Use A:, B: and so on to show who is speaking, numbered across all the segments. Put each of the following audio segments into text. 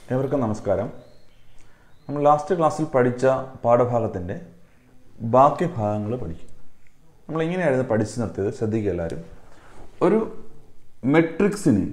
A: ഏവർക്കും നമസ്കാരം നമ്മൾ ലാസ്റ്റ് ക്ലാസ്സിൽ പഠിച്ച പാഠഭാഗത്തിൻ്റെ ബാക്കി ഭാഗങ്ങൾ പഠിക്കും നമ്മൾ ഇങ്ങനെയായിരുന്നു പഠിച്ചു നിർത്തിയത് ശ്രദ്ധിക്കുക എല്ലാവരും ഒരു മെട്രിക്സിനെ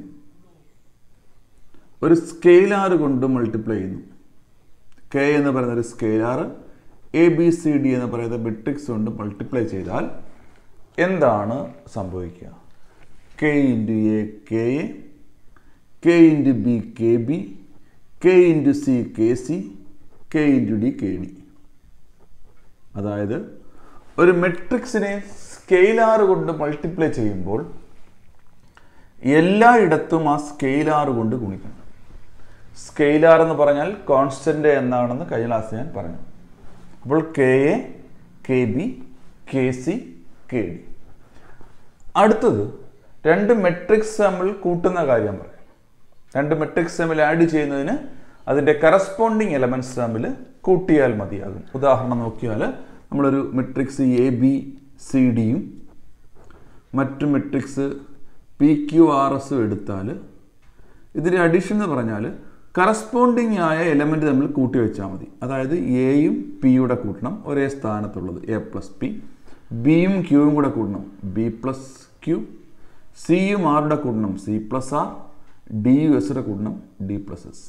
A: ഒരു സ്കെയിലാർ കൊണ്ട് മൾട്ടിപ്ലൈ ചെയ്യുന്നു കെ എന്ന് പറയുന്ന ഒരു scalar A B C D എന്ന് പറയുന്ന മെട്രിക്സ് കൊണ്ട് മൾട്ടിപ്ലൈ ചെയ്താൽ എന്താണ് സംഭവിക്കുക K into A K A K into B K B K into C K C K into D K D അതായത് ഒരു മെട്രിക്സിനെ സ്കെയിലാർ കൊണ്ട് മൾട്ടിപ്ലൈ ചെയ്യുമ്പോൾ എല്ലായിടത്തും ആ സ്കെയിലാർ കൊണ്ട് ഗുണിക്കണം സ്കെയിലാർ എന്ന് പറഞ്ഞാൽ കോൺസ്റ്റന്റ് എന്നാണെന്ന് കഴിഞ്ഞ ക്ലാസ് ഞാൻ പറഞ്ഞു അപ്പോൾ K A K B K C K D അടുത്തത് രണ്ട് മെട്രിക്സ് തമ്മിൽ കൂട്ടുന്ന കാര്യം പറയാം രണ്ട് മെട്രിക്സ് തമ്മിൽ ആഡ് ചെയ്യുന്നതിന് അതിൻ്റെ കറസ്പോണ്ടിങ് എലമെൻറ്റ്സ് തമ്മിൽ കൂട്ടിയാൽ മതിയാകും ഉദാഹരണം നോക്കിയാൽ നമ്മളൊരു മെട്രിക്സ് എ ബി സി ഡിയും മറ്റു മെട്രിക്സ് പി ക്യു ആർ എസും എടുത്താൽ ഇതിൻ്റെ അഡീഷൻ എന്ന് പറഞ്ഞാൽ കറസ്പോണ്ടിങ് ആയ എലമെൻറ്റ് തമ്മിൽ കൂട്ടി വെച്ചാൽ മതി അതായത് എയും പിയുടെ കൂട്ടണം ഒരേ സ്ഥാനത്തുള്ളത് എ പ്ലസ് പി ബിയും ക്യൂവും കൂടെ കൂട്ടണം ബി പ്ലസ് ക്യൂ സിയും ആറുടെ കൂട്ടണം സി പ്ലസ് ആർ ഡി യു എസിയുടെ കൂട്ടണം ഡി പ്ലസ് എസ്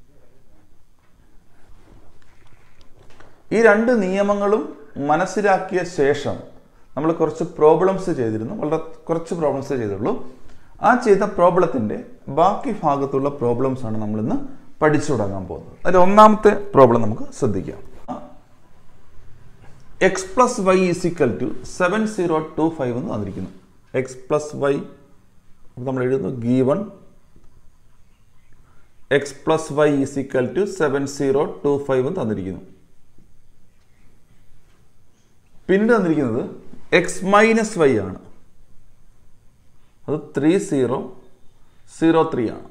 A: ഈ രണ്ട് നിയമങ്ങളും മനസ്സിലാക്കിയ ശേഷം നമ്മൾ കുറച്ച് പ്രോബ്ലംസ് ചെയ്തിരുന്നു വളരെ കുറച്ച് പ്രോബ്ലംസ് ചെയ്തുള്ളൂ ആ ചെയ്ത പ്രോബ്ലത്തിൻ്റെ ബാക്കി ഭാഗത്തുള്ള പ്രോബ്ലംസ് ആണ് നമ്മളിന്ന് പഠിച്ചു തുടങ്ങാൻ പോകുന്നത് അതിൽ ഒന്നാമത്തെ പ്രോബ്ലം നമുക്ക് ശ്രദ്ധിക്കാം X plus Y is equal to seven zero two five എന്ന് തന്നിരിക്കുന്നു എക്സ് പ്ലസ് വൈ നമ്മൾ എഴുതുന്നു given X plus Y is equal to seven zero two five എന്ന് തന്നിരിക്കുന്നു പിന്നെ തന്നിരിക്കുന്നത് എക്സ് മൈനസ് വൈ ആണ് അത് ത്രീ സീറോ സീറോ ത്രീ ആണ്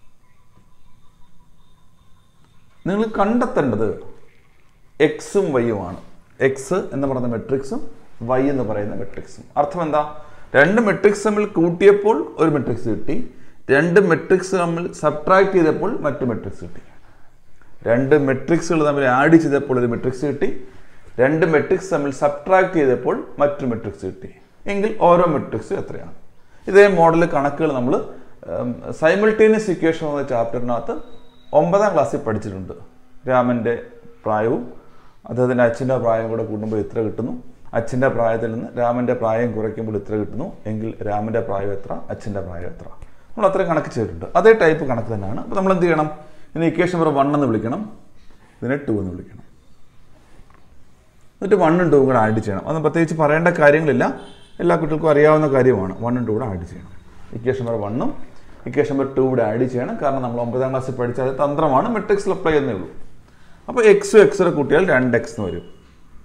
A: നിങ്ങൾ കണ്ടെത്തേണ്ടത് എക്സും വൈയുമാണ് എക്സ് എന്ന് പറയുന്ന മെട്രിക്സും വൈ എന്ന് പറയുന്ന മെട്രിക്സും അർത്ഥം എന്താ രണ്ട് മെട്രിക്സ് തമ്മിൽ കൂട്ടിയപ്പോൾ ഒരു മെട്രിക്സ് കിട്ടി രണ്ട് മെട്രിക്സ് തമ്മിൽ സബ്ട്രാക്ട് ചെയ്തപ്പോൾ മറ്റു മെട്രിക്സ് കിട്ടി രണ്ട് മെട്രിക്സുകൾ തമ്മിൽ ആഡ് ചെയ്തപ്പോൾ ഒരു മെട്രിക്സ് കിട്ടി രണ്ട് മെട്രിക്സ് തമ്മിൽ സബ്ട്രാക്ട് ചെയ്തപ്പോൾ മറ്റു മെട്രിക്സ് കിട്ടി എങ്കിൽ ഓരോ മെട്രിക്സും എത്രയാണ് ഇതേ മോഡൽ കണക്കുകൾ നമ്മൾ സൈമിൾട്ടേനിയസ് ഇക്വേഷൻ എന്ന ചാപ്റ്ററിനകത്ത് ഒമ്പതാം ക്ലാസ്സിൽ പഠിച്ചിട്ടുണ്ട് രാമൻ്റെ പ്രായവും അദ്ദേഹത്തിൻ്റെ അച്ഛൻ്റെ പ്രായം കൂടെ കൂട്ടുമ്പോൾ ഇത്ര കിട്ടുന്നു അച്ഛൻ്റെ പ്രായത്തിൽ നിന്ന് രാമൻ്റെ പ്രായം കുറയ്ക്കുമ്പോൾ ഇത്ര കിട്ടുന്നു എങ്കിൽ രാമൻ്റെ പ്രായം എത്ര അച്ഛൻ്റെ പ്രായം എത്ര നമ്മൾ അത്രയും കണക്ക് ചെയ്തിട്ടുണ്ട് അതേ ടൈപ്പ് കണക്ക് തന്നെയാണ് അപ്പോൾ നമ്മൾ എന്ത് ചെയ്യണം ഇതിന് ഇക്വേഷൻ നമ്പർ വൺ എന്ന് വിളിക്കണം ഇതിനെ ടു എന്ന് വിളിക്കണം എന്നിട്ട് വണ്ണും ടൂവും കൂടെ ആഡ് ചെയ്യണം അതൊന്നും പ്രത്യേകിച്ച് പറയേണ്ട കാര്യങ്ങളില്ല എല്ലാ കുട്ടികൾക്കും അറിയാവുന്ന കാര്യമാണ് വണ്ണും ടൂ കൂടെ ആഡ് ചെയ്യണം ഇക്വേഷൻ നമ്പർ വണ്ണും ഇക്വേഷൻ നമ്പർ ടു കൂടെ ആഡ് ചെയ്യണം കാരണം നമ്മൾ ഒമ്പതാം ക്ലാസ്സിൽ പഠിച്ച അത് തന്ത്രമാണ് മെട്രിക്സിൽ അപ്ലൈ ചെയ്യുന്നേ ഉള്ളൂ അപ്പോൾ എക്സും എക്സുടെ കൂട്ടിയാൽ രണ്ട് എക്സ് എന്ന് വരും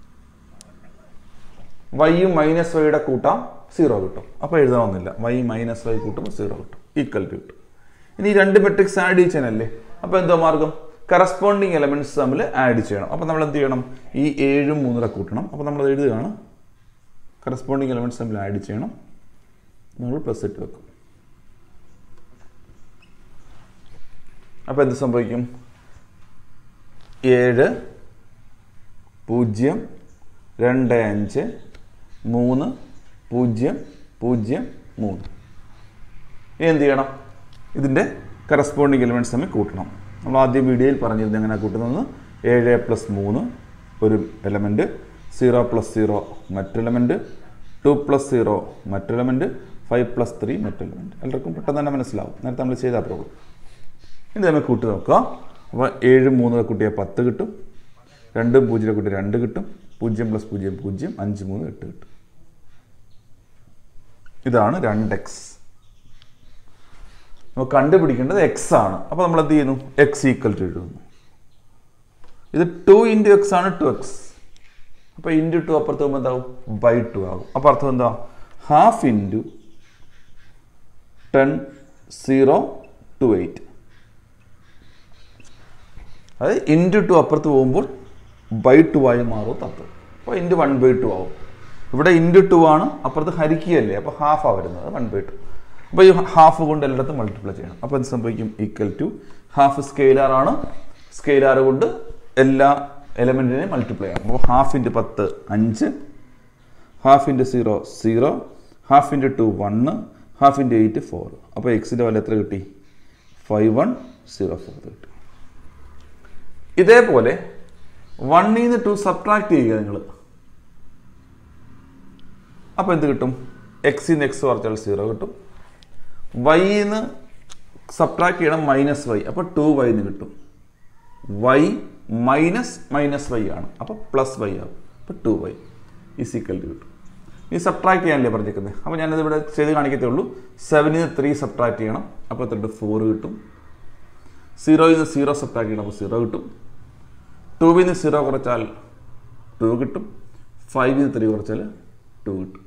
A: വൈയും മൈനസ് വൈയുടെ കൂട്ടാം സീറോ കിട്ടും അപ്പോൾ എഴുതണമെന്നില്ല വൈ മൈനസ് വൈ കൂട്ടുമ്പോൾ സീറോ കിട്ടും ഈക്വൽ ടു കിട്ടും ഇനി ഈ രണ്ട് മെട്രിക്സ് ആഡ് ചെയ്യാനല്ലേ അപ്പോൾ എന്തോ മാർഗം കറസ്പോണ്ടിങ് എലമെന്റ്സ് തമ്മിൽ ആഡ് ചെയ്യണം അപ്പോൾ നമ്മൾ എന്ത് ചെയ്യണം ഈ ഏഴും മൂന്നര കൂട്ടണം അപ്പോൾ നമ്മൾ എഴുതുകയാണ് കറസ്പോണ്ടിങ് എലമെന്റ്സ് തമ്മിൽ ആഡ് ചെയ്യണം നമ്മൾ പ്ലസ് ഇട്ട് വെക്കും അപ്പോൾ എന്ത് സംഭവിക്കും ഏഴ് പൂജ്യം രണ്ട് അഞ്ച് മൂന്ന് പൂജ്യം പൂജ്യം മൂന്ന് ഇനി എന്ത് ചെയ്യണം ഇതിൻ്റെ കറസ്പോണ്ടിങ് എലിമെൻറ്റ്സ് തമ്മിൽ കൂട്ടണം നമ്മൾ ആദ്യം വീഡിയോയിൽ പറഞ്ഞിരുന്നത് എങ്ങനെ കൂട്ടുന്നത് ഏഴ് പ്ലസ് മൂന്ന് ഒരു എലമെൻറ്റ് സീറോ പ്ലസ് സീറോ മറ്റെലമെൻറ്റ് ടു പ്ലസ് സീറോ മറ്റെലമെൻറ്റ് ഫൈവ് പ്ലസ് ത്രീ മറ്റെലമെൻറ്റ് എല്ലാവർക്കും പെട്ടെന്ന് തന്നെ മനസ്സിലാവും നേരത്തെ നമ്മൾ ചെയ്ത പ്രോബ്ലം ഇത് നമ്മൾ കൂട്ടി നോക്കുക അപ്പോൾ ഏഴ് മൂന്ന് കൂട്ടിയാൽ പത്ത് കിട്ടും രണ്ടും പൂജ്യം കൂട്ടി രണ്ട് കിട്ടും പൂജ്യം പ്ലസ് പൂജ്യം പൂജ്യം അഞ്ച് മൂന്ന് എട്ട് കിട്ടും ഇതാണ് രണ്ട് എക്സ് നമുക്ക് കണ്ടുപിടിക്കേണ്ടത് എക്സ് ആണ് അപ്പോൾ നമ്മൾ എന്ത് ചെയ്യുന്നു എക്സ് ഈക്വൽ ടു എഴുതുന്നു ഇത് ടു ഇൻറ്റു എക്സ് ആണ് ടു എക്സ് അപ്പോൾ ഇൻറ്റു ടു അപ്പുറത്ത് പോകുമ്പോൾ എന്താവും ബൈ ടു ആകും അപ്പോൾ അർത്ഥം എന്താ half into ten zero two eight അതായത് ഇൻറ്റു ടു അപ്പുറത്ത് പോകുമ്പോൾ ബൈ ടു ആയി മാറും തത്വം അപ്പോൾ ഇൻറ്റു വൺ ബൈ ടു ആവും ഇവിടെ ഇൻറ്റു ടു ആണ് അപ്പുറത്ത് ഹരിക്കുകയല്ലേ അപ്പോൾ ഹാഫാണ് വരുന്നത് വൺ ബൈ ടു അപ്പോൾ ഈ ഹാഫ് കൊണ്ട് എല്ലായിടത്തും മൾട്ടിപ്ലൈ ചെയ്യണം അപ്പോൾ എന്ത് സംഭവിക്കും ഈക്വൽ ടു ഹാഫ് സ്കെയിലാർ ആണ് സ്കെയിലാർ കൊണ്ട് എല്ലാ എലമെൻറ്റിനെയും മൾട്ടിപ്ലൈ ചെയ്യണം അപ്പോൾ ഹാഫ് ഇൻറ്റു പത്ത് അഞ്ച് half into zero zero half into two one half into eight four അപ്പോൾ എക്സിൻ്റെ വില എത്ര കിട്ടി ഫൈവ് വൺ സീറോ ഫോർ കിട്ടി ഇതേപോലെ വണ്ണിൽ നിന്ന് ടു സബ്ട്രാക്ട് ചെയ്യുക നിങ്ങൾ അപ്പോൾ എന്ത് കിട്ടും എക്സിൽ നിന്ന് എക്സ് കുറച്ചാൽ സീറോ കിട്ടും വൈയിൽ നിന്ന് സബ്ട്രാക്ട് ചെയ്യണം മൈനസ് വൈ അപ്പോൾ ടു വൈ എന്ന് കിട്ടും വൈ മൈനസ് മൈനസ് വൈ ആണ് അപ്പോൾ പ്ലസ് വൈ ആവും അപ്പോൾ two Y is equal to കിട്ടും ഈ സബ്ട്രാക്ട് ചെയ്യാനല്ലേ പറഞ്ഞിരിക്കുന്നത് അപ്പോൾ ഞാനത് ഇവിടെ ചെയ്ത് കാണിക്കത്തേ ഉള്ളൂ സെവനിൽ നിന്ന് ത്രീ സബ്ട്രാക്ട് ചെയ്യണം അപ്പോൾ എത്ര ഫോർ കിട്ടും സീറോയിൽ നിന്ന് സീറോ സബ്ട്രാക്ട് ചെയ്യണം അപ്പോൾ സീറോ കിട്ടും ടൂവിൽ നിന്ന് സീറോ കുറച്ചാൽ ടു കിട്ടും ഫൈവിൽ നിന്ന് ത്രീ കുറച്ചാൽ ടു കിട്ടും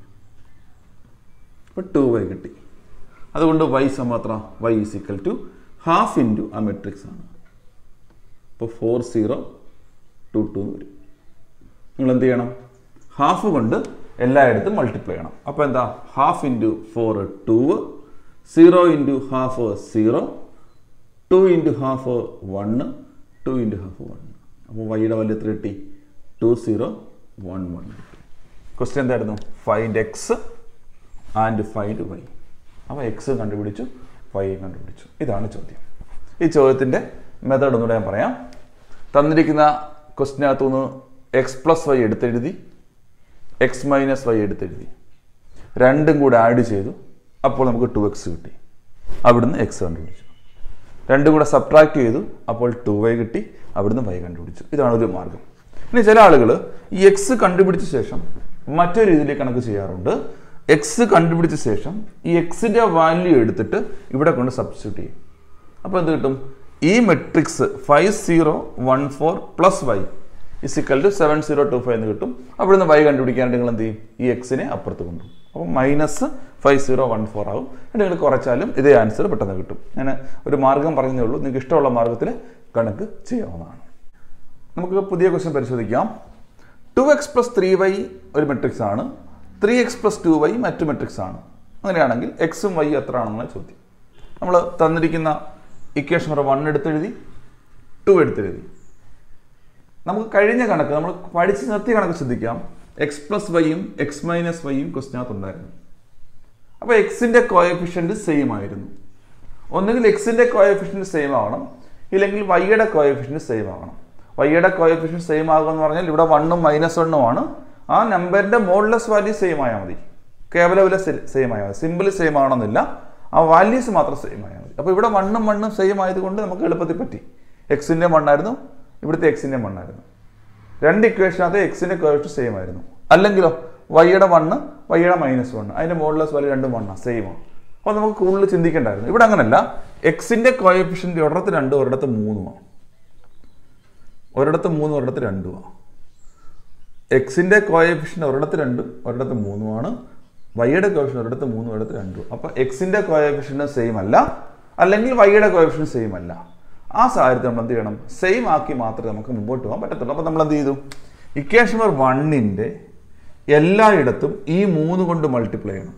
A: അപ്പോൾ ടു വൈ കിട്ടി അതുകൊണ്ട് വൈ സമത്ര Y is equal to half into ആ മെട്രിക്സ് ആണ് അപ്പോൾ ഫോർ സീറോ ടു ടു എന്ന് വരും നിങ്ങൾ എന്ത് ചെയ്യണം ഹാഫ് കൊണ്ട് എല്ലായിടത്തും മൾട്ടിപ്ലൈ ചെയ്യണം അപ്പോൾ എന്താ half into four two zero into half zero two into half one two into half one അപ്പോൾ വൈയുടെ വാല്യൂ എത്ര കിട്ടി ടു സീറോ വൺ വൺ കിട്ടി ക്വസ്റ്റ്യൻ എന്തായിരുന്നു find X and find Y അപ്പോൾ എക്സ് കണ്ടുപിടിച്ചു വൈ കണ്ടുപിടിച്ചു ഇതാണ് ചോദ്യം ഈ ചോദ്യത്തിൻ്റെ മെത്തേഡ് ഒന്നുകൂടെ ഞാൻ പറയാം തന്നിരിക്കുന്ന ക്വസ്റ്റിനകത്തു നിന്ന് എക്സ് പ്ലസ് വൈ എടുത്തെഴുതി എക്സ് മൈനസ് വൈ എടുത്തെഴുതി രണ്ടും കൂടെ ആഡ് ചെയ്തു അപ്പോൾ നമുക്ക് ടു എക്സ് കിട്ടി അവിടുന്ന് എക്സ് കണ്ടുപിടിച്ചു രണ്ടും കൂടെ സബ്ട്രാക്ട് ചെയ്തു അപ്പോൾ ടു വൈ കിട്ടി അവിടുന്ന് വൈ കണ്ടുപിടിച്ചു ഇതാണ് ഒരു മാർഗം ഇനി ചില ആളുകൾ ഈ എക്സ് കണ്ടുപിടിച്ച ശേഷം മറ്റൊരു രീതിയിൽ കണക്ക് ചെയ്യാറുണ്ട് എക്സ് കണ്ടുപിടിച്ച ശേഷം ഈ എക്സിൻ്റെ വാല്യൂ എടുത്തിട്ട് ഇവിടെ കൊണ്ട് സബ്സ്റ്റിറ്റ്യൂട്ട് ചെയ്യും അപ്പോൾ എന്ത് കിട്ടും ഈ matrix five zero one four plus Y is equal to seven zero two five എന്ന് കിട്ടും അവിടുന്ന് വൈ കണ്ടുപിടിക്കാനായിട്ട് നിങ്ങൾ എന്ത് ചെയ്യും ഈ എക്സിനെ അപ്പുറത്ത് കൊണ്ടുപോകും അപ്പോൾ minus five zero one four ആവും എന്നിട്ട് നിങ്ങൾ കുറച്ചാലും ഇതേ ആൻസർ പെട്ടെന്ന് കിട്ടും ഞാൻ ഒരു മാർഗം പറഞ്ഞതേ ഉള്ളൂ നിങ്ങൾക്ക് ഇഷ്ടമുള്ള മാർഗത്തിൽ കണക്ക് ചെയ്യാവുന്നതാണ് നമുക്ക് പുതിയ ക്വസ്റ്റ്യൻ പരിശോധിക്കാം two X plus three Y ഒരു മെട്രിക്സ് ആണ് three X plus two Y മറ്റു മെട്രിക്സ് ആണ് അങ്ങനെയാണെങ്കിൽ എക്സും വൈ എത്ര ആണെന്നുള്ള ചോദ്യം നമ്മൾ തന്നിരിക്കുന്ന ഇക്വേഷൻ നമ്പർ വൺ എടുത്തെഴുതി ടു എടുത്തെഴുതി നമുക്ക് കഴിഞ്ഞ കണക്ക് നമ്മൾ പഠിച്ച് നിർത്തിയ കണക്ക് ശ്രദ്ധിക്കാം എക്സ് പ്ലസ് വൈയും എക്സ് മൈനസ് വൈയും ക്വസ്റ്റിനകത്ത് ഉണ്ടായിരുന്നു അപ്പോൾ എക്സിൻ്റെ കോയഫിഷ്യൻറ്റ് സെയിം ആയിരുന്നു ഒന്നുകിൽ എക്സിൻ്റെ കോയഫിഷ്യൻറ്റ് സെയിം ആവണം ഇല്ലെങ്കിൽ വൈയുടെ കോയഫിഷ്യൻറ്റ് സെയിം ആവണം വൈയുടെ കോയഫിഷ്യൻറ്റ് സെയിം ആകുക എന്ന് പറഞ്ഞാൽ ഇവിടെ വണ്ണും മൈനസ് വണ്ണും ആണ് ആ നമ്പറിൻ്റെ മോഡ്ലെസ് വാല്യൂ സെയിം ആയാൽ മതി കേവല വില സെയിം ആയാൽ മതി സിമ്പിൾ സെയിം ആവണമെന്നില്ല ആ വാല്യൂസ് മാത്രം സെയിം ആയാൽ മതി അപ്പോൾ ഇവിടെ വണ്ണും മണ്ണും സെയിം ആയതുകൊണ്ട് നമുക്ക് എളുപ്പത്തിൽ പറ്റി എക്സിൻ്റെ മണ്ണായിരുന്നു ഇവിടുത്തെ എക്സിൻ്റെ മണ്ണായിരുന്നു രണ്ട് ഇക്വേഷനകത്ത് എക്സിൻ്റെ കോയഫിഷ്യൻ സെയിം ആയിരുന്നു അല്ലെങ്കിലോ വൈയുടെ വണ്ണ് വൈയുടെ മൈനസ് വണ്ണ് അതിൻ്റെ മോഡ്ലെസ് വാല്യൂ രണ്ടും വണ്ണ സെയിം ആണ് അപ്പോൾ നമുക്ക് കൂടുതൽ ചിന്തിക്കേണ്ടായിരുന്നു ഇവിടെ അങ്ങനല്ല എക്സിൻ്റെ കോയഫിഷ്യൻ്റ് ഒരിടത്ത് രണ്ട് ഒരിടത്ത് മൂന്നുമാണ് ഒരിടത്ത് മൂന്ന് ഒരിടത്ത് രണ്ടുമാണ് എക്സിൻ്റെ കോയഫിഷ്യൻ്റ് ഒരിടത്ത് രണ്ടും ഒരിടത്ത് മൂന്നുമാണ് വൈയുടെ കോയഫിഷ്യൻ ഒരിടത്ത് മൂന്നും ഒരിടത്ത് രണ്ടും അപ്പോൾ എക്സിൻ്റെ കോയഫിഷ്യൻ്റ് സെയിം അല്ല അല്ലെങ്കിൽ വൈയുടെ കോയഫിഷ്യൻ സെയിം അല്ല ആ സാഹചര്യത്തിൽ നമ്മൾ എന്ത് ചെയ്യണം സെയിം ആക്കി മാത്രമേ നമുക്ക് മുമ്പോട്ട് പോകാൻ പറ്റത്തുള്ളൂ അപ്പോൾ നമ്മൾ എന്ത് ചെയ്തു ഇക്വേഷൻ നമ്പർ വണ്ണിൻ്റെ എല്ലായിടത്തും ഈ മൂന്ന് കൊണ്ട് മൾട്ടിപ്ലൈ ചെയ്യണം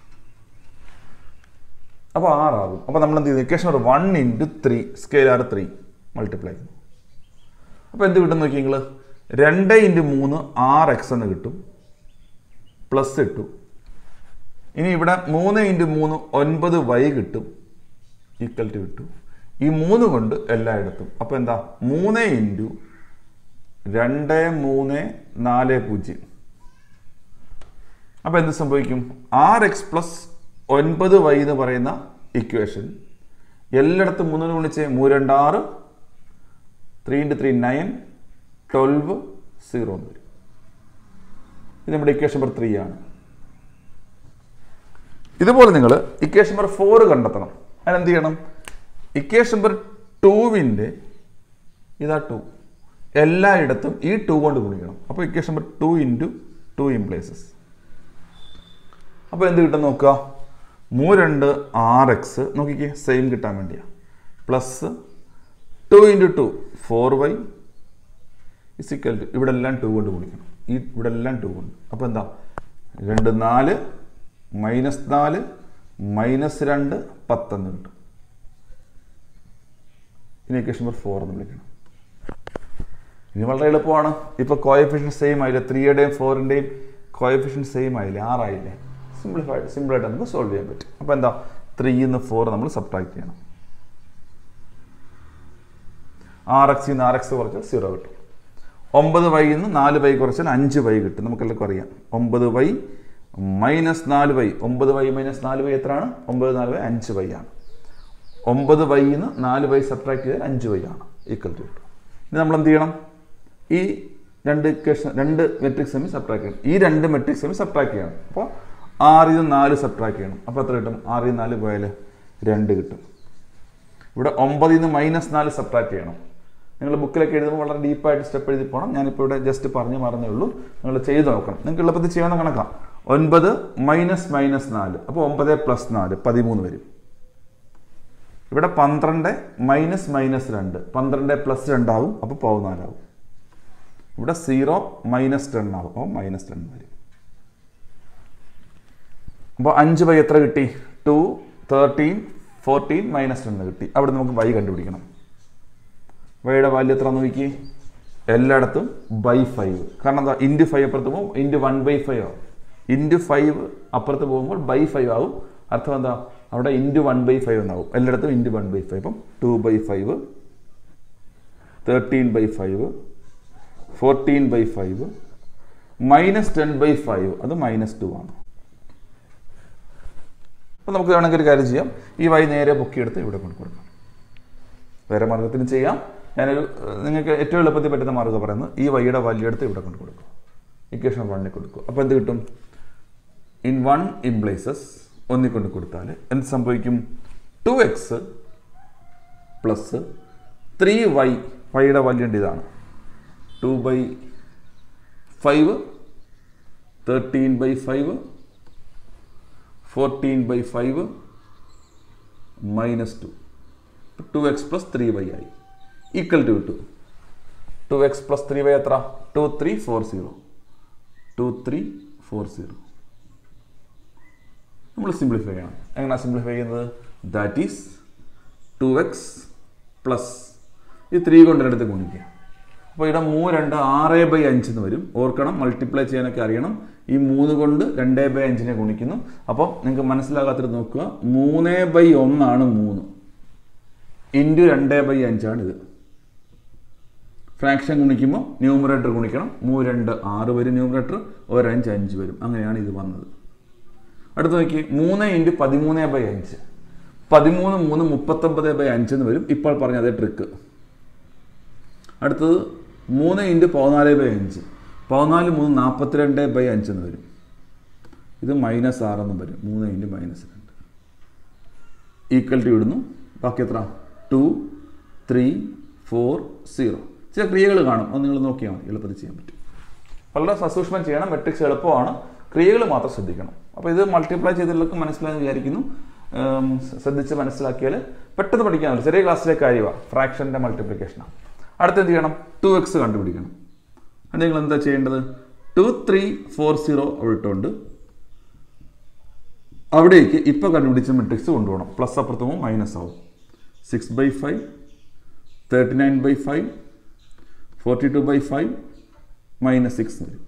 A: അപ്പോൾ ആറാകും അപ്പോൾ നമ്മൾ എന്ത് ചെയ്തു equation number one into three scalar three multiply ചെയ്തു അപ്പോൾ എന്ത് കിട്ടും നോക്കി നിങ്ങൾ രണ്ട് ഇൻറ്റു മൂന്ന് ആറ് എക്സ് എന്ന് കിട്ടും പ്ലസ് ഇട്ടു ഇനി ഇവിടെ മൂന്ന് ഇൻറ്റു മൂന്ന് ഒൻപത് വൈ കിട്ടും ഈക്വൽ ടു കിട്ടും ഈ മൂന്ന് കൊണ്ട് എല്ലായിടത്തും അപ്പോൾ എന്താ മൂന്ന് ഇൻറ്റു രണ്ട് മൂന്ന് നാല് പൂജ്യം അപ്പോൾ എന്ത് സംഭവിക്കും ആറ് എക്സ് പ്ലസ് ഒൻപത് വൈ എന്ന് പറയുന്ന ഇക്വേഷൻ എല്ലായിടത്തും മൂന്നിന് ഗുണിച്ച് മൂരണ്ടാറ് three into three nine twelve zero എന്ന് വരും ഇത് നമ്മുടെ ഇക്വേഷൻ നമ്പർ ത്രീ ആണ് ഇതുപോലെ നിങ്ങൾ ഇക്വേഷൻ നമ്പർ ഫോർ കണ്ടെത്തണം അതിനെന്ത് ചെയ്യണം ഇക്വേഷൻ നമ്പർ ടൂവിൻ്റെ ഇതാ ടു എല്ലായിടത്തും ഈ ടു കൊണ്ട് ഗുണിക്കണം അപ്പോൾ equation number two into two in places അപ്പോൾ എന്ത് കിട്ടും നോക്കുക മൂ രണ്ട് ആറ് എക്സ് നോക്കിക്കേ സെയിം കിട്ടാൻ വേണ്ടിയാണ് plus two into two four Y is equal to ഇവിടെ എല്ലാം ടു കൊണ്ട് ഗുണിക്കണം ഈ ഇവിടെ എല്ലാം ടു കൊണ്ട് അപ്പോൾ എന്താ രണ്ട് നാല് മൈനസ് നാല് മൈനസ് രണ്ട് പത്തെന്ന് കിട്ടും ഇനി ഇക്വേഷൻ നമ്പർ ഫോർ എന്ന് വിളിക്കണം ഇനി വളരെ എളുപ്പമാണ് ഇപ്പോൾ കോയഫിഷ്യൻ സെയിം ആയില്ലേ ത്രീയുടെയും ഫോറിൻ്റെയും കോയഫിഷ്യൻ സെയിം ആയില്ലേ ആറായില്ലേ സിംപ്ലിഫൈഡ് സിമ്പിളായിട്ട് നമുക്ക് സോൾവ് ചെയ്യാൻ പറ്റും അപ്പോൾ എന്താ ത്രീയിൽ നിന്ന് ഫോർ നമ്മൾ സബ്ട്രാക്ട് ചെയ്യണം ആർ എക്സിൽ നിന്ന് ആർ എക്സ് കുറച്ചാൽ സീറോ കിട്ടും ഒമ്പത് വൈയിൽ നിന്ന് നാല് വൈ കുറച്ചാൽ അഞ്ച് വൈ കിട്ടും നമുക്കെല്ലാവർക്കും അറിയാം ഒമ്പത് വൈ മൈനസ് നാല് വൈ ഒമ്പത് വൈ മൈനസ് നാല് വൈ എത്രയാണ് ഒമ്പത് നാല് വൈ അഞ്ച് വൈ ആണ് ഒമ്പത് വൈയിൽ നിന്ന് നാല് വൈ സബ്ട്രാക്ട് ചെയ്താൽ അഞ്ച് വൈ ആണ് ഈക്വൽ ടു കിട്ടും ഇനി നമ്മൾ എന്ത് ചെയ്യണം ഈ രണ്ട് ഇക്വേഷൻ രണ്ട് മെട്രിക്സ് തമ്മിൽ സബ്ട്രാക്ട് ചെയ്യണം ഈ രണ്ട് മെട്രിക്സ് തമ്മിൽ സബ്ട്രാക്ട് ചെയ്യണം അപ്പോൾ ആറിൽ നിന്ന് നാല് സബ്ട്രാക്ട് ചെയ്യണം അപ്പോൾ എത്ര കിട്ടും ആറിൽ നിന്ന് നാല് പോയാൽ രണ്ട് കിട്ടും ഇവിടെ ഒമ്പതിൽ നിന്ന് മൈനസ് നാല് സബ്ട്രാക്ട് ചെയ്യണം നിങ്ങൾ ബുക്കിലൊക്കെ എഴുതുമ്പോൾ വളരെ ഡീപ്പായിട്ട് സ്റ്റെപ്പ് എഴുതി പോകണം ഞാനിപ്പോൾ ഇവിടെ ജസ്റ്റ് പറഞ്ഞു മറന്നേ ഉള്ളൂ നിങ്ങൾ ചെയ്ത് നോക്കണം നിങ്ങൾക്ക് എളുപ്പത്തിൽ ചെയ്യാവുന്ന കണക്കാം ഒൻപത് മൈനസ് മൈനസ് നാല് അപ്പോൾ ഒമ്പത് പ്ലസ് നാല് പതിമൂന്ന് വരും ഇവിടെ പന്ത്രണ്ട് മൈനസ് മൈനസ് രണ്ട് പന്ത്രണ്ട് പ്ലസ് രണ്ടാവും അപ്പോൾ പതിനാലാവും ഇവിടെ സീറോ മൈനസ് ടെൻ ആവും അപ്പോൾ മൈനസ് ടെൻ വരും അപ്പോൾ അഞ്ച് ബൈ എത്ര കിട്ടി two thirteen fourteen minus ten കിട്ടി അവിടെ നമുക്ക് വൈ കണ്ടുപിടിക്കണം വൈയുടെ വാല്യൂ എത്ര നോക്കി എല്ലായിടത്തും ബൈ ഫൈവ് കാരണം എന്താ ഇൻറ്റു ഫൈവ് അപ്പുറത്ത് പോകും ഇൻറ്റു വൺ ബൈ ഫൈവ് ആവും ഇൻറ്റു ഫൈവ് അപ്പുറത്ത് പോകുമ്പോൾ ബൈ ഫൈവ് ആവും അർത്ഥം എന്താ അവിടെ ഇൻറ്റു വൺ ബൈ ഫൈവ് എന്നാവും എല്ലായിടത്തും ഇൻറ്റു വൺ ബൈ ഫൈവ് അപ്പം two by five thirteen by five fourteen by five minus ten by five അത് മൈനസ് ടു ആണ് അപ്പം നമുക്ക് വേണമെങ്കിൽ ഒരു കാര്യം ചെയ്യാം ഈ വൈ നേരെ പൊക്കിയെടുത്ത് ഇവിടെ കൊണ്ട് കൊടുക്കാം വേറെ മാർഗത്തിന് ചെയ്യാം ഞാനൊരു നിങ്ങൾക്ക് ഏറ്റവും എളുപ്പത്തിൽ പറ്റുന്ന മാർഗ്ഗം പറയുന്നത് ഈ വൈയുടെ വാല്യൂ എടുത്ത് ഇവിടെ കൊണ്ട് കൊടുക്കും ഇക്വേഷൻ വണ്ണിൽ കൊടുക്കും അപ്പോൾ എന്ത് കിട്ടും ഇൻ വൺ ഇംപ്ലേസസ് ഒന്നിൽ കൊണ്ട് കൊടുത്താൽ എന്ത് സംഭവിക്കും two X plus three Y വൈയുടെ വാല്യൂ ഉണ്ട് ഇതാണ് two by five thirteen by five fourteen by five minus two two X plus three Y ആയി equal to two two X plus three Y എത്ര two three four zero two three four zero നമ്മൾ simplify ചെയ്യണം എങ്ങനെയാണ് simplify ചെയ്യുന്നത് that is two X plus ഈ three കൊണ്ട് എടുത്ത് ഗുണിക്കുക അപ്പോൾ ഇവിടെ മൂ രണ്ട് ആറ് ബൈ അഞ്ചെന്ന് വരും ഓർക്കണം മൾട്ടിപ്ലൈ ചെയ്യാനൊക്കെ അറിയണം ഈ മൂന്ന് കൊണ്ട് രണ്ടേ ബൈ അഞ്ചിനെ ഗുണിക്കുന്നു അപ്പോൾ നിങ്ങൾക്ക് മനസ്സിലാകാത്തിട്ട് നോക്കുക മൂന്ന് ബൈ ഒന്നാണ് മൂന്ന് ഇൻറ്റു രണ്ട് ബൈ അഞ്ചാണ് ഇത് ഫ്രാക്ഷൻ ഗുണിക്കുമ്പോൾ ന്യൂമറേറ്റർ ഗുണിക്കണം മൂ രണ്ട് ആറ് വരും ന്യൂമറേറ്റർ ഒരഞ്ച് അഞ്ച് വരും അങ്ങനെയാണ് ഇത് വന്നത് അടുത്ത് നോക്കി മൂന്ന് ഇൻറ്റു പതിമൂന്ന് ബൈ അഞ്ച് പതിമൂന്ന് മൂന്ന് മുപ്പത്തൊമ്പത് ബൈ അഞ്ച് എന്ന് വരും ഇപ്പോൾ പറഞ്ഞ അതേ ട്രിക്ക് അടുത്തത് മൂന്ന് ഇൻറ്റു പതിനാല് ബൈ അഞ്ച് പതിനാല് മൂന്ന് നാൽപ്പത്തിരണ്ട് ബൈ അഞ്ച് എന്ന് വരും ഇത് മൈനസ് ആറെന്നും വരും മൂന്ന് ഇൻറ്റു മൈനസ് രണ്ട് ഈക്വൽ ടു ഇടുന്നു ബാക്കി എത്ര ടു ത്രീ ഫോർ സീറോ ചില ക്രിയകൾ കാണും അത് നിങ്ങൾ നോക്കിയാൽ മതി എളുപ്പത്തിൽ ചെയ്യാൻ പറ്റും വളരെ സസൂക്ഷ്മം ചെയ്യണം മെട്രിക്സ് എളുപ്പമാണ് ക്രിയകൾ മാത്രം ശ്രദ്ധിക്കണം അപ്പോൾ ഇത് മൾട്ടിപ്ലൈ ചെയ്തവർക്ക് മനസ്സിലായെന്ന് വിചാരിക്കുന്നു ഉം, ശ്രദ്ധിച്ച് മനസ്സിലാക്കിയാൽ പെട്ടെന്ന് പഠിക്കാൻ പറ്റും ചെറിയ ക്ലാസ്സിലെ കാര്യമാണ് ഫ്രാക്ഷൻ്റെ മൾട്ടിപ്ലിക്കേഷനാണ് അടുത്ത് എന്ത് ചെയ്യണം ടു എക്സ് കണ്ടുപിടിക്കണം അത് നിങ്ങൾ എന്താ ചെയ്യേണ്ടത് ടു ത്രീ ഫോർ സീറോ അവിടെ ഇട്ടുകൊണ്ട് അവിടേക്ക് ഇപ്പോൾ കണ്ടുപിടിച്ച മെട്രിക്സ് കൊണ്ടുപോകണം പ്ലസ് അപ്പുറത്ത് പോകുമ്പോൾ മൈനസ് ആവും six by five thirty nine by five forty two by five minus six വരും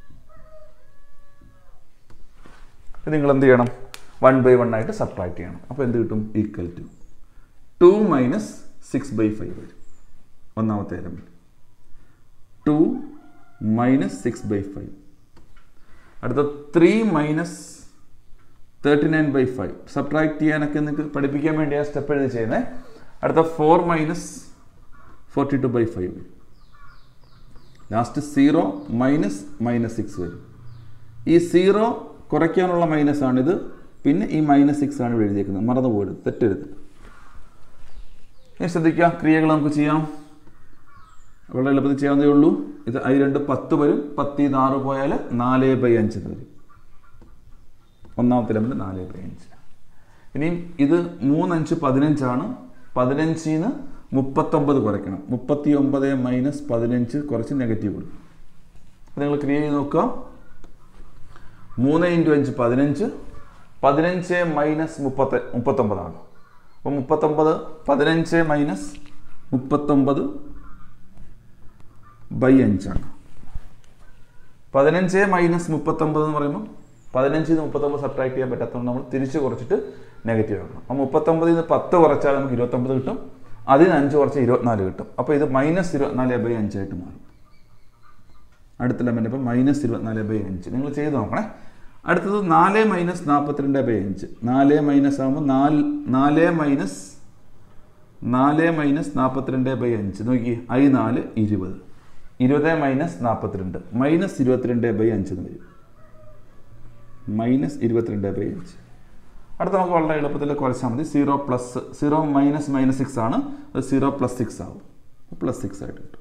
A: ഇത് നിങ്ങൾ എന്ത് ചെയ്യണം വൺ ബൈ വൺ ആയിട്ട് സബ്ട്രാക്ട് ചെയ്യണം അപ്പോൾ എന്ത് കിട്ടും equal to two minus six by five വരും ഒന്നാമത്തെ element two minus six by five അടുത്ത three minus thirty nine by five subtract ചെയ്യാനൊക്കെ നിങ്ങൾക്ക് പഠിപ്പിക്കാൻ വേണ്ടി ആ സ്റ്റെപ്പ് എഴുതി ചെയ്യുന്നത് അടുത്ത four minus forty two by five വരും last zero minus minus six വരും ഈ സീറോ കുറയ്ക്കാനുള്ള മൈനസ് ആണിത് പിന്നെ ഈ മൈനസ് സിക്സ് ആണ് ഇവിടെ എഴുതിയേക്കുന്നത് മറന്നു പോകരുത് തെറ്റരുത് ഇനി ശ്രദ്ധിക്കുക ക്രിയകൾ നമുക്ക് ചെയ്യാം വളരെ എളുപ്പത്തിൽ ചെയ്യാവുന്നതേ ഉള്ളൂ ഇത് അതിൽ രണ്ട് പത്ത് വരും പത്തിൽ നിന്ന് ആറ് പോയാൽ നാല് ബൈ അഞ്ച് എന്ന് വരും ഒന്നാമത്തെ എലമെന്റ് നാല് ബൈ അഞ്ച് ഇനിയും ഇത് മൂന്നഞ്ച് പതിനഞ്ചാണ് പതിനഞ്ചിൽ നിന്ന് മുപ്പത്തൊമ്പത് കുറയ്ക്കണം മുപ്പത്തി ഒമ്പത് മൈനസ് പതിനഞ്ച് കുറച്ച് നെഗറ്റീവ് കൊടുക്കും അപ്പോൾ നിങ്ങൾ ക്രിയ ചെയ്ത് നോക്കുക മൂന്ന് ഇൻറ്റു അഞ്ച് പതിനഞ്ച് പതിനഞ്ച് മൈനസ് മുപ്പത്തി മുപ്പത്തൊമ്പതാണ് അപ്പോൾ മുപ്പത്തൊമ്പത് പതിനഞ്ച് മൈനസ് മുപ്പത്തൊമ്പത് ബൈ അഞ്ചാണ് പതിനഞ്ച് മൈനസ് മുപ്പത്തൊമ്പത് എന്ന് പറയുമ്പോൾ പതിനഞ്ചിൽ നിന്ന് മുപ്പത്തൊമ്പത് സബ്ട്രാക്ട് ചെയ്യാൻ പറ്റാത്തതുകൊണ്ട് നമ്മൾ തിരിച്ച് കുറച്ചിട്ട് നെഗറ്റീവ് ആക്കണം അപ്പോൾ മുപ്പത്തൊമ്പതിൽ നിന്ന് പത്ത് കുറച്ചാൽ നമുക്ക് ഇരുപത്തൊമ്പത് കിട്ടും അതിൽ നിന്ന് അഞ്ച് കുറച്ച് ഇരുപത്തിനാല് കിട്ടും അപ്പോൾ ഇത് മൈനസ് ഇരുപത്തിനാല് ബൈ അഞ്ചായിട്ട് മാറും അടുത്ത ലെമൻ ഇപ്പം മൈനസ് ഇരുപത്തിനാല് ബൈ അഞ്ച് നിങ്ങൾ ചെയ്ത് നോക്കണേ അടുത്തത് നാല് മൈനസ് നാൽപ്പത്തിരണ്ട് ബൈ അഞ്ച് നാല് മൈനസ് ആകുമ്പോൾ നാല് നാല് മൈനസ് നാല് മൈനസ് നാൽപ്പത്തിരണ്ട് ബൈ അഞ്ച് നോക്കി ഐ നാല് ഇരുപത് ഇരുപത് മൈനസ് നാൽപ്പത്തിരണ്ട് മൈനസ് ഇരുപത്തിരണ്ട് ബൈ അഞ്ച് എന്ന് വരും മൈനസ് ഇരുപത്തിരണ്ട് ബൈ അഞ്ച് അടുത്ത നമുക്ക് വളരെ എളുപ്പത്തിൽ കുറച്ചാൽ മതി zero plus zero minus minus six ആണ് അത് സീറോ പ്ലസ് സിക്സ് ആവും പ്ലസ് സിക്സ് ആയിട്ട് കിട്ടും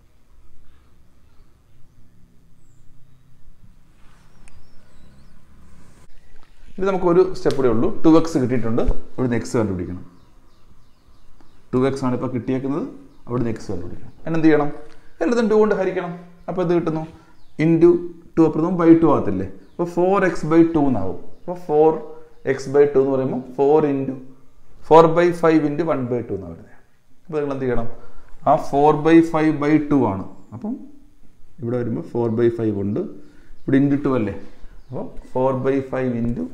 A: ഇത് നമുക്ക് ഒരു സ്റ്റെപ്പ് കൂടെ ഉള്ളൂ ടു എക്സ് കിട്ടിയിട്ടുണ്ട് ഇവിടുന്ന് എക്സ് കണ്ടുപിടിക്കണം ടു എക്സ് ആണ് ഇപ്പോൾ കിട്ടിയേക്കുന്നത് അവിടുന്ന് എക്സ് കണ്ടുപിടിക്കണം അതിനെന്ത് ചെയ്യണം എല്ലാത്തും ടു കൊണ്ട് ഹരിക്കണം അപ്പോൾ ഇത് കിട്ടുന്നു ഇൻറ്റു ടു അപ്പുറത്തും ബൈ ടു ആകത്തില്ലേ അപ്പോൾ ഫോർ എക്സ് ബൈ ടു എന്നാവും അപ്പോൾ ഫോർ എക്സ് ബൈ ടു എന്ന് പറയുമ്പോൾ four into four by five into one by two എന്നാണ് വരുന്നത് അപ്പോൾ നിങ്ങൾ എന്ത് ചെയ്യണം ആ four by five by two ആണ് അപ്പം ഇവിടെ വരുമ്പോൾ ഫോർ ബൈ ഫൈവ് ഉണ്ട് ഇവിടെ ഇൻറ്റു ടു അല്ലേ അപ്പോൾ four by five into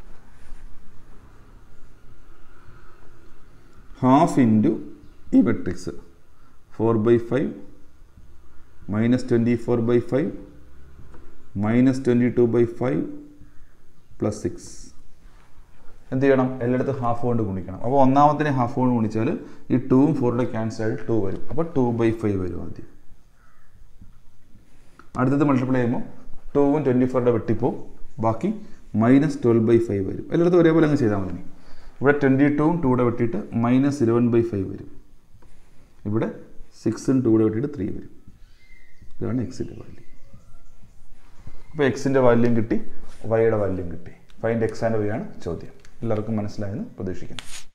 A: half into ഈ matrix four by five minus twenty four by five minus twenty two by five plus six എന്ത് ചെയ്യണം എല്ലായിടത്തും ഹാഫ് കൊണ്ട് ഗുണിക്കണം അപ്പോൾ ഒന്നാമത്തിന് ഹാഫ് കൊണ്ട് ഗുണിച്ചാൽ ഈ ടൂവും ഫോറിൻ്റെ ക്യാൻസൽ ആയിട്ട് ടു വരും അപ്പോൾ ടു ബൈ ഫൈവ് വരും ആദ്യം അടുത്തത് മൾട്ടിപ്ലൈ ചെയ്യുമ്പോൾ ടൂവും ട്വൻറ്റി ഫോറിൻ്റെ വെട്ടിപ്പോവും ബാക്കി മൈനസ് ട്വൽവ് ബൈ ഫൈവ് വരും എല്ലായിടത്തും ഒരേപോലെ അങ്ങ് ചെയ്താൽ മതി ഇവിടെ ട്വൻറ്റി ടൂവും ടൂടെ വെട്ടിയിട്ട് മൈനസ് ഇലവൻ ബൈ ഫൈവ് വരും ഇവിടെ സിക്സും ടൂടെ വെട്ടിയിട്ട് ത്രീ വരും ഇതാണ് എക്സിൻ്റെ വാല്യൂ അപ്പോൾ എക്സിൻ്റെ വാല്യൂം കിട്ടി വൈയുടെ വാല്യൂം കിട്ടി ഫൈൻഡ് എക്സ് ആൻഡ് വൈ ആണ് ചോദ്യം എല്ലാവർക്കും മനസ്സിലായെന്ന് പ്രതീക്ഷിക്കുന്നു